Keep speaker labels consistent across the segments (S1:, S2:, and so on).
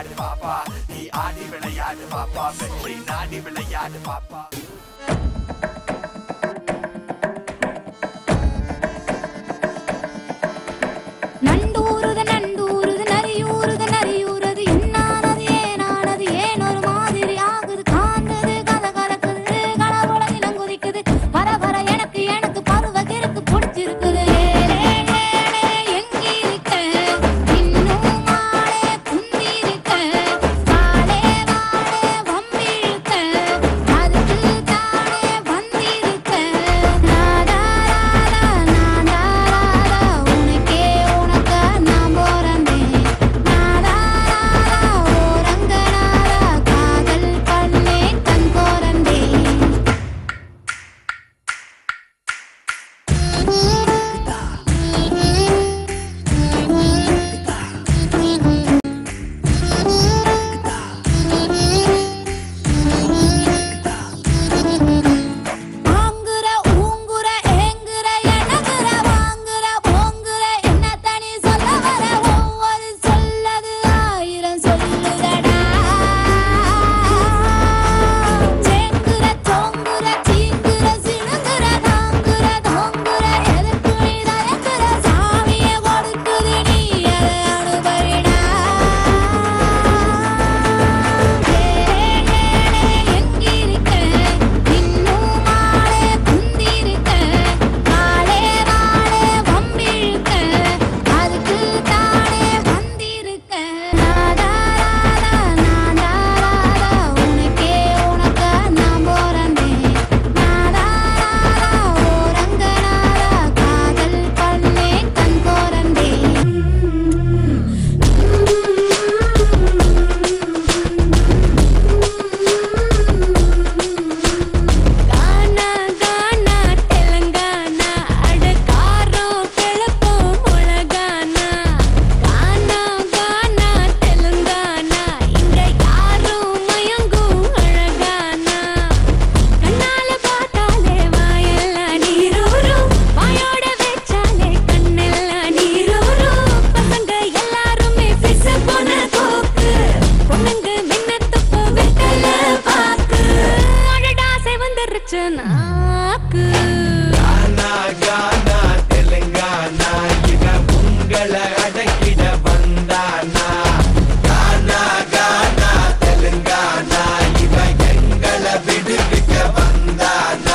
S1: விளையாடு பாப்பா நீ ஆடி விளையாடு பாப்பா வெற்றி நாடி விளையாடு பாப்பா
S2: நண்டூருது நண்டூருது நரியூருது நரியூருது என்னானது ஏனானது ஏன் ஒரு மாதிரி ஆகுது காந்தது கத கலக்குது கலரோட நிலம் குதிக்குது பர பர எனக்கு எனக்கு பருவ கிறுக்கு பிடிச்சிருக்குது ஏலே, ஏலே, எங்கிருக்க? இன்னும் மாலே குந்திருக்க. வாலே, வாலே, வம்பிழுக்க. அதுக்கு தானே வந்திருக்க. நாதா, ராதா, நாதா, ராதா, உனக்கே உனக்கா நான் போறந்தேன். நாதா, ராதா, ஓரங்க நாதா, காதல் பண்ணேன் கண் கோரந்தேன் ஆங்குற ஊங்குற ஏங்குற எனக்குற வாங்குற போங்குற என்ன தனி சொல்ல வர ஒவ்வொரு சொல்லது ஆயிரம் சொல்லுதடா சேங்குற தோங்குற சீங்குற சிணுங்குற தாங்குற தோங்குற எதுக்கு நீ தயங்குற சாமிய கொடுக்குது நீ அதை அனுபவிடா எங்கிருக்க இன்னும் மாலே குந்திருக்க மாலே மாலே வம்பிழுக்க அதுக்கு தானே வந்திருக்க நாதா ராதா நாதா ராதா உனக்கே உனக்கா நான் போறந்தேன் நாதா ராதா ஓரங்க நாதா காதல் பண்ணேன் கண் கோரந்தேன் கானா கானா தெலங்கானா அடகாரோ கிளப்போ முழகானா கானா கானா தெலங்கானா இங்க யாரும் மயங்கும் அழகானா கண்ணால பார்த்தாலே வாயெல்லாம் நீரூரும் வாயோட வச்சாலே கண்ணெல்லாம் நீரூரும் பசங்க எல்லாருமே பிச போன கோக்கு பொண்ணுங்க மின்ன துப்பு வெட்டல பாக்கு அடடா செவந்துருச்சு நாக்கு
S1: கானா கானா தெலுங்கானா இவ உங்களை அடக்கிட வந்தானா கானா கானா தெலுங்கானா இவ எங்களை விடுவிக்க வந்தானா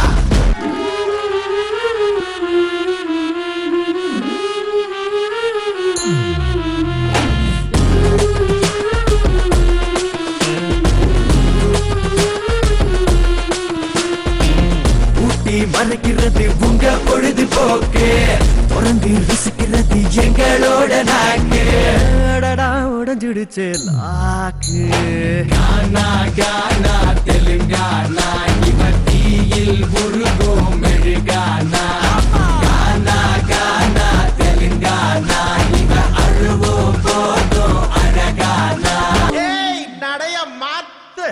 S1: ஊட்டி மறைக்கிறது உங்க பொழுதுபோக்கு தொடர்ந்து ருசிக்கிறது எங்களோட நாக்கு அடடா உடஞ்சிடுச்சு லாக்கு கானா கானா தெலுங்கானா இவ தீயில் உருகும் மெழுகானா கானா கானா தெலுங்கானா இவ அழுவும் போதும் அழகானா
S3: ஏய் நடைய மாத்து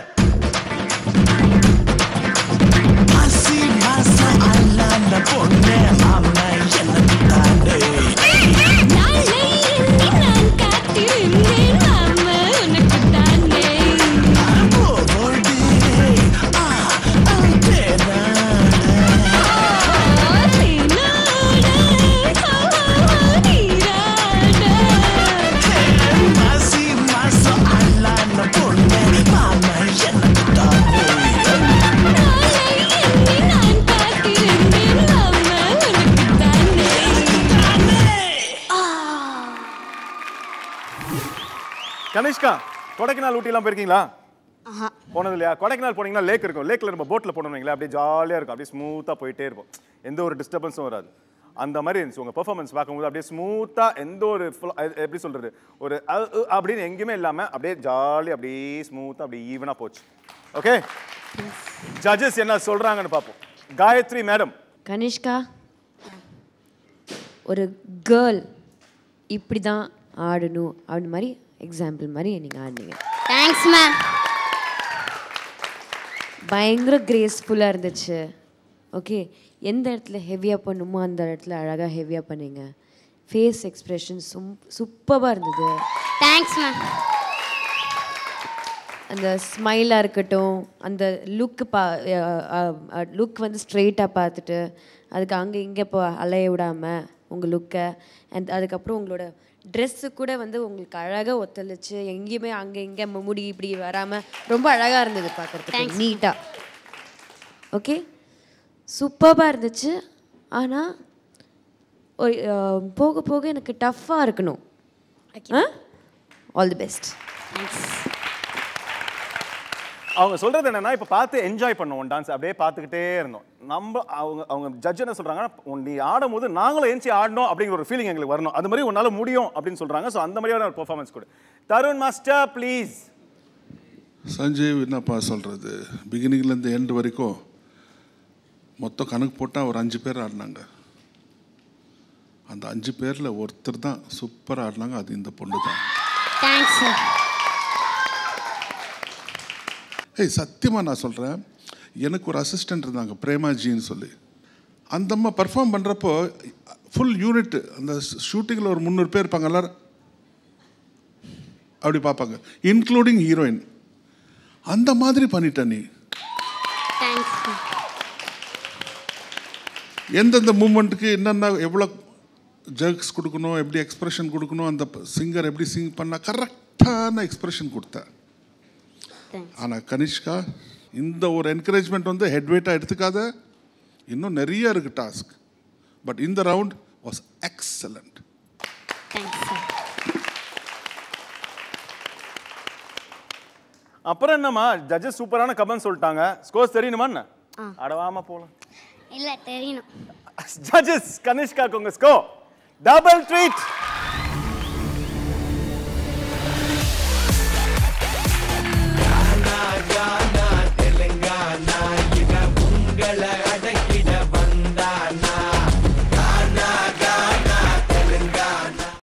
S4: மாசி மாசம் அல்லாத பொண்ணு அவனை எனக்கு தாண்டே
S2: நாளை எண்ணி நான் காத்திருந்தேன் நாம உனக்கு தானே
S4: போடி ஆ அந்தேனா மாசி மாசம் அல்லாத பொண்ணு மாமா எனக்கு தாண்டே
S5: கனிஷ்கா கொடைக்கானல் ஊட்டிலாம் போயிருக்கீங்களா போனது இல்லையா கொடைக்கானல் போனீங்கன்னா லேக் இருக்கும் லேக்கில் நம்ம போட்டில் போனோம்னீங்களா அப்படியே ஜாலியாக இருக்கும் அப்படியே ஸ்மூத்தாக போயிட்டே இருக்கும் எந்த ஒரு டிஸ்டர்பன்ஸும் வராது அந்த மாதிரி இருந்துச்சு உங்கள் பெர்ஃபார்மன்ஸ் பார்க்கும்போது அப்படியே ஸ்மூத்தாக எந்த ஒரு full- அது எப்படி சொல்கிறது ஒரு அ, உ அப்படின்னு எங்கேயுமே இல்லாமல் அப்படியே ஜாலி அப்படியே ஸ்மூத்தாக அப்படியே ஈவனாக போச்சு ஓகே ஜட்ஜஸ் என்ன சொல்கிறாங்கன்னு பார்ப்போம் காயத்ரி மேடம்
S6: கனிஷ்கா ஒரு கேர்ள் இப்படி தான் ஆடணும் அப்படி மாதிரி எக்ஸாம்பிள் மாதிரி நீங்கள் ஆடினீங்க
S2: தேங்க்ஸ் மேம்
S6: பயங்கர கிரேஸ்ஃபுல்லாக இருந்துச்சு ஓகே எந்த இடத்துல ஹெவியாக பண்ணுமோ அந்த இடத்துல அழகாக ஹெவியாக பண்ணீங்க ஃபேஸ் எக்ஸ்ப்ரெஷன் சும் சூப்பராக இருந்தது
S2: தேங்க்ஸ் மேம்
S6: அந்த ஸ்மைலாக இருக்கட்டும் அந்த லுக்கு பா லுக் வந்து ஸ்ட்ரெயிட்டாக பார்த்துட்டு அதுக்கு அங்கே இங்கே இப்போ அலைய விடாமல் உங்கள் லுக்கை அண்ட் அதுக்கப்புறம் உங்களோட ட்ரெஸ்ஸு கூட வந்து உங்களுக்கு அழகாக ஒத்துழைச்சு எங்கேயுமே அங்கே இங்கே முடி இப்படி வராமல் ரொம்ப அழகாக இருந்தது பார்க்குறதுக்கு நீட்டாக ஓகே சூப்பராக இருந்துச்சு ஆனால் ஒரு அஹ், போக போக எனக்கு டஃப்பாக இருக்கணும் ஆல் தி பெஸ்ட்
S5: அவங்க சொல்றது என்னன்னா இப்போ பார்த்து என்ஜாய் பண்ணுவோம் டான்ஸ் அப்படியே பார்த்துக்கிட்டே இருந்தோம் நம்ம அவங்க அவங்க ஜட்ஜ் என்ன சொல்றாங்க உன் நீ ஆடும்போது நாங்களும் எஞ்சி ஆடணும் அப்படிங்கிற ஒரு ஃபீலிங் எங்களுக்கு வரணும் அது மாதிரி உன்னால முடியும் அப்படின்னு சொல்றாங்க ஸோ அந்த மாதிரியான ஒரு பெர்ஃபார்மன்ஸ் கொடு தருண் மாஸ்டர் ப்ளீஸ்
S7: சஞ்சீவ் என்னப்பா சொல்கிறது பிகினிங்லேருந்து எண்டு வரைக்கும் மொத்தம் கணக்கு போட்டால் ஒரு அஞ்சு பேர் ஆடினாங்க அந்த அஞ்சு பேரில் ஒருத்தர் தான் சூப்பராக ஆடினாங்க அது இந்த பொண்ணு தான்
S2: தேங்க்ஸ் சார்
S7: ஏய் சத்தியமாக நான் சொல்கிறேன் எனக்கு ஒரு அசிஸ்டன்ட் இருந்தாங்க பிரேமாஜின்னு சொல்லி அந்த அம்மா பர்ஃபார்ம் பண்ணுறப்போ ஃபுல் யூனிட் அந்த ஷூட்டிங்கில் ஒரு முந்நூறு பேர் இருப்பாங்க எல்லாரும் அப்படி பார்ப்பாங்க இன்க்ளூடிங் ஹீரோயின் அந்த மாதிரி பண்ணிட்ட நீ
S2: தேங்க்ஸ்
S7: எந்தெந்த மூமெண்ட்டுக்கு என்னென்ன எவ்வளோ ஜர்க்ஸ் கொடுக்கணும் எப்படி எக்ஸ்பிரஷன் கொடுக்கணும் அந்த சிங்கர் எப்படி சிங் பண்ண கரெக்டான எக்ஸ்பிரஷன் கொடுத்தேன்
S2: தேங்க்ஸ்
S7: ஆனால் கனிஷ்கா இந்த ஒரு என்கரேஜ்மெண்ட் வந்து ஹெட் வெயிட்டாக எடுத்துக்காத இன்னும் நிறைய இருக்கு டாஸ்க் பட் இந்த round was excellent
S2: thanks sir
S5: அப்புறம் என்னம்மா ஜட்ஜஸ் சூப்பரான கமெண்ட் சொல்லிட்டாங்க ஸ்கோர்ஸ் தெரியணுமா என்ன அடவாம போலாம்
S2: இல்லை தெரியணும்
S5: ஜட்ஜஸ் கனிஷ்காக்கு உங்க ஸ்கோர் டபுள் ட்ரீட்